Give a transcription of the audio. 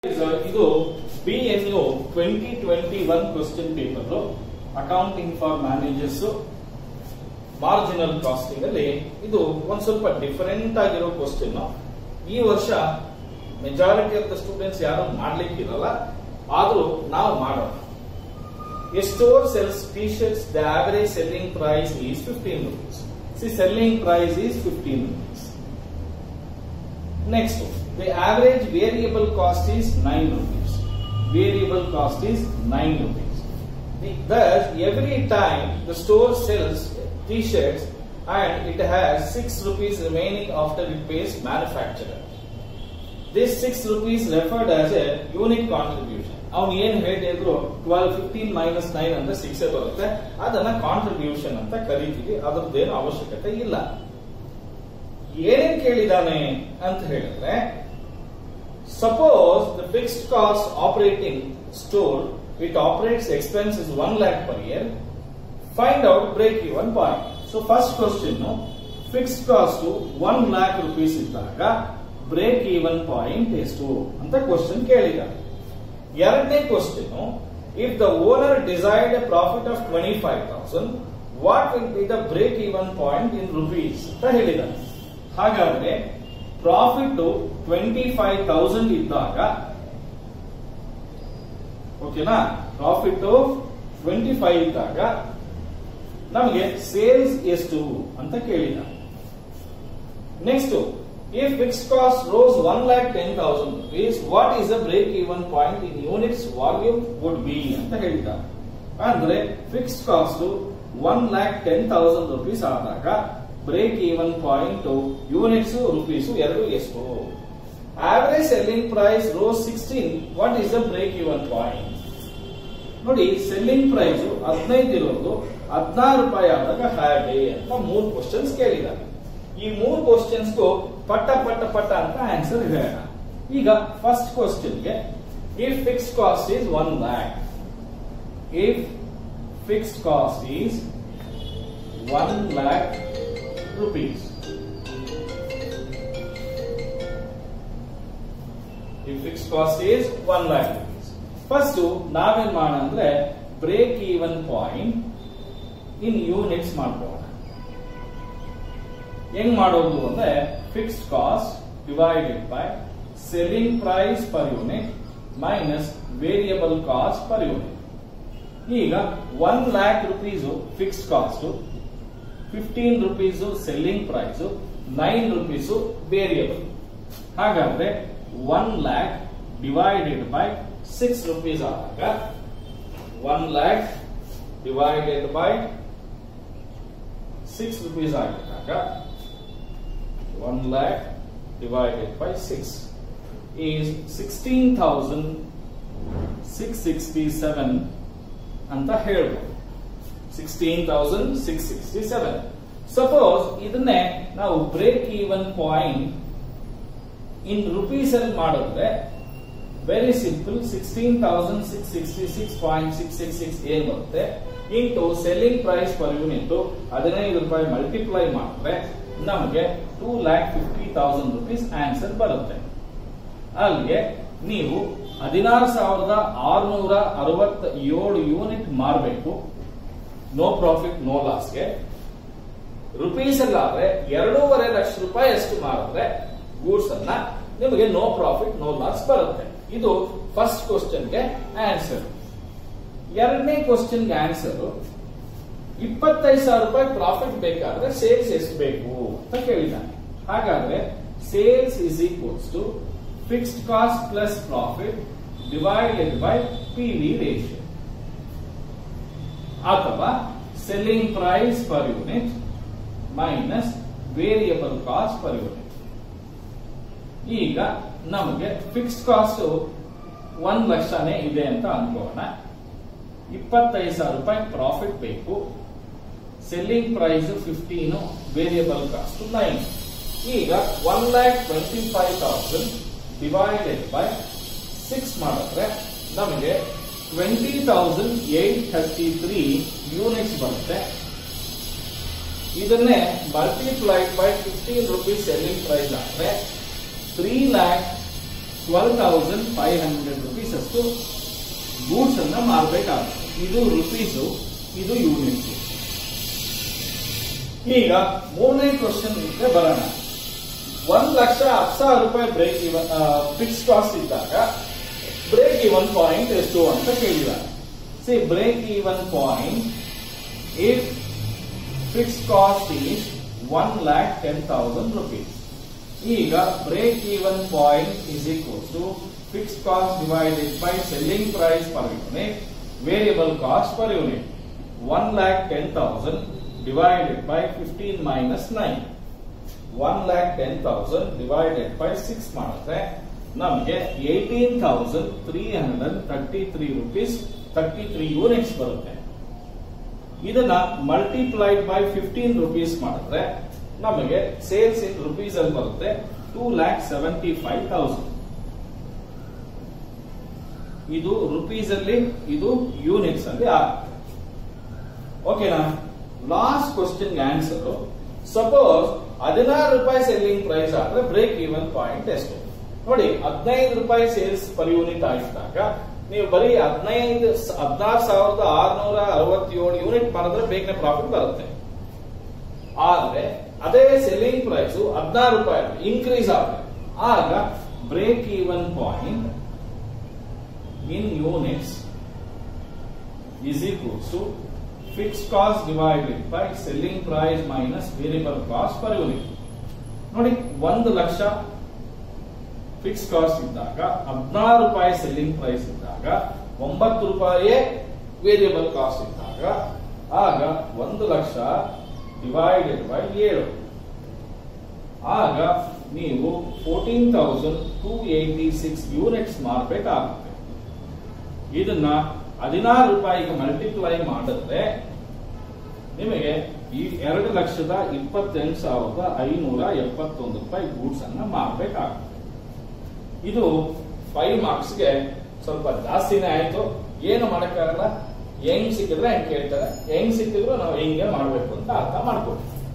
ಇದು B N U twenty twenty one question paper accounting for managers marginal costing ಅಲ್ಲಿ ಇದು ಒಂದ್ ಸ್ವಲ್ಪ ಡಿಫರೆಂಟ್ ಆಗಿರೋ ಕ್ವಶನ್ ಈ ವರ್ಷ ಮೆಜಾರಿಟಿ ಆಫ್ ದ ಸ್ಟೂಡೆಂಟ್ಸ್ ಯಾರು ಮಾಡ್ಲಿಕ್ಕಿರಲ್ಲ ಆದ್ರೂ ನಾವು ಮಾಡೋಣ A store sells t-shirts, the average selling price is 15 rupees. See, selling price is 15 rupees. Next, the average variable cost is 9 rupees. Variable cost is 9 rupees. The- Thus, every time the store sells t-shirts and it has 6 rupees remaining after it pays manufacturer. This 6 rupees referred as a unit contribution. ಅವ್ನು ಏನ್ ಹೇಳಿದ್ರು twelve fifteen minus nine ಅಂದ್ರೆ six ಬರುತ್ತೆ ಅದನ್ನ contribution ಅಂತ ಕರಿತೀವಿ ಅದ್ರದ್ದೇನು ಅವಶ್ಯಕತೆ ಇಲ್ಲ ಏನೇನ್ ಕೇಳಿದಾನೆ ಅಂತ ಹೇಳಿದ್ರೆ suppose the fixed cost operating store it operates expense is one lakh per year find out break even point so first question fixed cost one lakh rupees ಇದ್ದಾಗ ಬ್ರೇಕ್ ಈವನ್ ಪಾಯಿಂಟ್ ಎಷ್ಟು ಅಂತ ಕ್ವಶನ್ ಕೇಳಿದ್ದಾರೆ ಎರಡನೇ question if the owner desired a profit of twenty five thousand what will be the break even point in rupees ಅಂತ ಹೇಳಿದ್ದಾರೆ ಹಾಗಾದ್ರೆ profit twenty five thousand ಇದ್ದಾಗ ಓಕೆನಾ ಪ್ರಾಫಿಟ್ ಟ್ವೆಂಟಿ ಫೈವ್ ಇದ್ದಾಗ ನಮಗೆ ಸೇಲ್ಸ್ ಎಷ್ಟು ಅಂತ ಕೇಳಿದ್ದಾರೆ next if fixed cost rose 1 lakh 10,000 rupees, what is the break even point in units volume would be ಅಂತ ಹೇಳಿದ್ದಾರೆ ಅಂದ್ರೆ fixed cost one lakh ten thousand rupees ಆದಾಗ break even point units rupees ಎರಡು ಎಷ್ಟು average selling price rose sixteen what is the break even point ನೋಡಿ selling price ಹದಿನೈದು ಇರೋದು ಹದಿನಾರು ರೂಪಾಯಿ ಆದಾಗ ಹೇಗೆ ಅಂತ ಮೂರು ಕ್ವಶನ್ಸ್ ಕೇಳಿದ್ದಾರೆ ಈ ಮೂರು ಕ್ವಶನ್ಸ್ಗೂ ಪಟ್ಟ ಪಟ್ಟ ಪಟ್ಟ ಅಂತ ಆನ್ಸರ್ ಹೇಳೋಣ ಈಗ ಫಸ್ಟ್ ಕ್ವಶನ್ಗೆ if fix cost is one lakh if fixed cost is one lakh rupees if fix cost is one lakh rupees first ನಾವೇನ್ ಮಾಡೋಣ ಅಂದ್ರೆ break even point in units ಮಾಡ್ಕೊಳ್ಳೋಣ ಹೆಂಗ್ ಮಾಡೋದು ಅಂದ್ರೆ fixed cost divided by selling price per unit minus variable cost per unit ಈಗ one lakh rupees fixed cost fifteen rupees selling price nine rupees variable ಹಾಗಾದ್ರೆ one lakh divided by six rupees ಆದಾಗ one lakh divided by six rupees ಆಗಿದ್ದಾಗ one lakh divided by six is sixteen thousand six sixty seven ಅಂತ ಹೇಳ್ಬೋದು sixteen thousand six sixty seven suppose ಇದನ್ನೇ ನಾವು break even point in rupees ಅಲ್ಲಿ ಮಾಡಿದ್ರೆ very simple sixteen thousand six sixty six point six six six ಏನ್ ಬರುತ್ತೆ into selling price per unit ಹದಿನೈದು ರೂಪಾಯಿ ಮಲ್ಟಿಪ್ಲೈ ಮಾಡಿದ್ರೆ ನಮಗೆ two lakh fifty thousand rupees answer ಬರುತ್ತೆ ಅಲ್ಲಿಗೆ ನೀವು ಹದಿನಾರು ಸಾವಿರದ ಆರುನೂರ ಅರವತ್ತ ಏಳು ಯೂನಿಟ್ ಮಾರಬೇಕು ನೋ ಪ್ರಾಫಿಟ್ ನೋ ಲಾಸ್ಗೆ ರುಪೀಸ್ ಅಲ್ಲಾದ್ರೆ ಎರಡೂವರೆ ಲಕ್ಷ ರೂಪಾಯಿ ಅಷ್ಟು ಮಾರಿದ್ರೆ ಗೂಡ್ಸ್ ಅನ್ನ ನಿಮಗೆ ನೋ ಪ್ರಾಫಿಟ್ ನೋ ಲಾಸ್ ಬರುತ್ತೆ ಇದು ಫಸ್ಟ್ ಕ್ವಶನ್ಗೆ ಆನ್ಸರ್ ಎರಡನೇ ಕ್ವಶನ್ಗೆ ಆನ್ಸರ್ ಇಪ್ಪತ್ತೈದು ಸಾವಿರ ರೂಪಾಯಿ ಪ್ರಾಫಿಟ್ ಬೇಕಾದ್ರೆ ಸೇಲ್ಸ್ ಎಷ್ಟು ಬೇಕು ಅಂತ ಕೇಳಿದ್ದಾನೆ ಹಾಗಾದ್ರೆ sales is equals to fixed cost plus profit divided by P V ratio ಅಥವಾ selling price per unit minus variable cost per unit ಈಗ ನಮಗೆ ಫಿಕ್ಸ್ಡ್ ಕಾಸ್ಟ್ ಒಂದ್ ಲಕ್ಷನೇ ಇದೆ ಅಂತ ಅನ್ಕೋಣ ಇಪ್ಪತ್ತೈದು ಸಾವಿರ ರೂಪಾಯಿ ಪ್ರಾಫಿಟ್ ಬೇಕು selling price fifteen variable cost nine ಈಗ one lakh twenty five thousand divided by six ಮಾಡಿದ್ರೆ ನಮಗೆ twenty thousand eight thirty three units ಬರುತ್ತೆ ಇದನ್ನೇ multiplied by fifteen rupees selling price ಆದ್ರೆ three lakh twelve thousand five hundred rupees ಅಷ್ಟು goods ಅನ್ನ ಮಾರಬೇಕಾಗುತ್ತೆ ಇದು ರುಪೀಸು ಇದು ಯೂನಿಟ್ಸ್ ಈಗ ಮೂರನೇ ಕ್ವಶನ್ ಬರೋಣ ಒಂದ್ ಲಕ್ಷ ಹತ್ತು ಸಾವಿರ ರೂಪಾಯಿ ಬ್ರೇಕ್ ಇವನ್ ಫಿಕ್ಸ್ ಕಾಸ್ಟ್ ಇದ್ದಾಗ ಬ್ರೇಕ್ ಇವನ್ ಪಾಯಿಂಟ್ ಎಷ್ಟು ಅಂತ ಕೇಳಿದ್ದಾರೆ C break even point if fix cost is one lakh ten thousand rupees ಈಗ break even point is equal to fix cost divided by selling price per unit variable cost per unit one lakh ten thousand divided by fifteen minus nine one lakh ten thousand divided by six ಮಾಡಿದ್ರೆ ನಮಗೆ eighteen thousand three hundred thirty three rupees thirty three units ಬರುತ್ತೆ ಇದನ್ನ multiplied by fifteen rupees ಮಾಡಿದ್ರೆ ನಮಗೆ sales ಇನ್ rupees ಅಲ್ಲಿ ಬರುತ್ತೆ two lakh seventy five thousand ಇದು rupees ಅಲ್ಲಿ ಇದು ಯೂನಿಟ್ಸ್ ಅಲ್ಲಿ ಆಗುತ್ತೆ ಓಕೆನಾ ಲಾಸ್ಟ್ ಕ್ವಶನ್ ಆನ್ಸರ್ ಸಪೋಸ್ ಹದಿನಾರು ರೂಪಾಯಿ ಸೆಲ್ಲಿಂಗ್ ಪ್ರೈಸ್ ಆದ್ರೆ ಬ್ರೇಕ್ ಈವನ್ ಪಾಯಿಂಟ್ ಎಷ್ಟು ನೋಡಿ ಹದಿನೈದು ರೂಪಾಯಿ ಸೇಲ್ಸ್ ಪರ್ ಯೂನಿಟ್ ಆಗಿದ್ದಾಗ ನೀವು ಬರೀ ಹದಿನೈದು ಹದಿನಾರು ಸಾವಿರದ ಆರ್ನೂರ ಅರವತ್ತೇಳು ಯೂನಿಟ್ ಮಾಡಿದ್ರೆ ಬೇಗನೆ ಪ್ರಾಫಿಟ್ ಬರುತ್ತೆ ಆದ್ರೆ ಅದೇ ಸೆಲ್ಲಿಂಗ್ ಪ್ರೈಸ್ ಹದಿನಾರು ರೂಪಾಯಿ ಇನ್ಕ್ರೀಸ್ ಆಗುತ್ತೆ ಆಗ break even point in units is equals to fixed cost divided by selling price minus variable cost per unit. ನೋಡಿ ಒಂದು ಲಕ್ಷ ಫಿಕ್ಸ್ ಕಾಸ್ಟ್ ಇದ್ದಾಗ ಹದಿನಾರು ರೂಪಾಯಿ ಸೆಲ್ಲಿಂಗ್ ಪ್ರೈಸ್ ಇದ್ದಾಗ ಒಂಬತ್ತು ರೂಪಾಯಿಯೇ ವೇರಿಯಬಲ್ ಕಾಸ್ಟ್ ಇದ್ದಾಗ ಆಗ ಒಂದು ಲಕ್ಷ ಡಿವೈಡೆಡ್ ಬೈ ಏಳು ಆಗ ನೀವು fourteen thousand two eighty six units ಮಾರಬೇಕಾಗುತ್ತೆ ಇದನ್ನ ಹದಿನಾರು ರೂಪಾಯಿಗೆ ಮಲ್ಟಿಪ್ಲೈ ಮಾಡಿದ್ರೆ ನಿಮಗೆ ಈ ಎರಡು ಲಕ್ಷದ ಇಪ್ಪತ್ತೆಂಟು ಸಾವಿರದ ಐನೂರ ಎಪ್ಪತ್ತೊಂದು ರೂಪಾಯಿ ಗೂಡ್ಸ್ ಅನ್ನ ಮಾರಬೇಕಾಗುತ್ತೆ ಇದು ಫೈವ್ ಮಾರ್ಕ್ಸ್ಗೆ ಸ್ವಲ್ಪ ಜಾಸ್ತಿನೇ ಆಯ್ತು ಏನು ಮಾಡಕ್ಕಾಗಲ್ಲ ಹೆಂಗ್ ಸಿಕ್ಕಿದ್ರೆ ಹೆಂಗ್ ಕೇಳ್ತಾರೆ ಹೆಂಗ್ ಸಿಕ್ಕಿದ್ರು ನಾವು ಹೆಂಗೆ ಮಾಡ್ಬೇಕು ಅಂತ ಅರ್ಥ ಮಾಡ್ಕೊಳ್ತೀವಿ